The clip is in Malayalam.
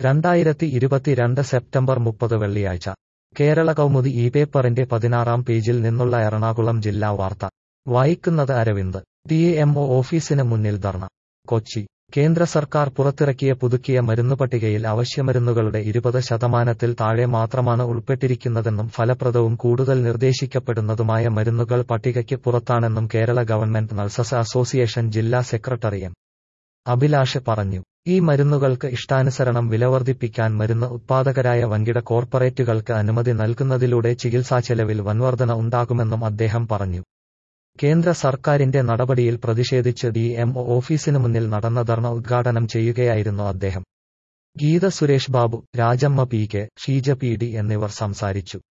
രണ്ടായിരത്തി ഇരുപത്തിരണ്ട് സെപ്റ്റംബർ മുപ്പത് വെള്ളിയാഴ്ച കേരള കൗമുദി ഈ പേപ്പറിന്റെ പതിനാറാം പേജിൽ നിന്നുള്ള എറണാകുളം ജില്ലാ വാർത്ത വായിക്കുന്നത് അരവിന്ദ് ഡി എംഒ ഓഫീസിന് മുന്നിൽ ധർണ കൊച്ചി കേന്ദ്ര സർക്കാർ പുറത്തിറക്കിയ പുതുക്കിയ മരുന്നുപട്ടികയിൽ അവശ്യമരുന്നുകളുടെ ഇരുപത് ശതമാനത്തിൽ താഴെ മാത്രമാണ് ഉൾപ്പെട്ടിരിക്കുന്നതെന്നും ഫലപ്രദവും കൂടുതൽ നിർദ്ദേശിക്കപ്പെടുന്നതുമായ മരുന്നുകൾ പട്ടികയ്ക്ക് പുറത്താണെന്നും കേരള ഗവൺമെന്റ് നഴ്സസ് അസോസിയേഷൻ ജില്ലാ സെക്രട്ടറി എം അഭിലാഷ് പറഞ്ഞു ഈ മരുന്നുകൾക്ക് ഇഷ്ടാനുസരണം വിലവർദ്ധിപ്പിക്കാൻ മരുന്ന് ഉത്പാദകരായ വൻകിട കോർപ്പറേറ്റുകൾക്ക് അനുമതി നൽകുന്നതിലൂടെ ചികിത്സാച്ചെലവിൽ വൻവർധന ഉണ്ടാകുമെന്നും അദ്ദേഹം പറഞ്ഞു കേന്ദ്ര സർക്കാരിന്റെ നടപടിയിൽ പ്രതിഷേധിച്ച് ഡി എംഒ ഓഫീസിനു മുന്നിൽ നടന്ന ധർണ ഉദ്ഘാടനം ചെയ്യുകയായിരുന്നു അദ്ദേഹം Geetha Suresh Babu Rajamma P K Sheeja P D എന്നിവർ സംസാരിച്ചു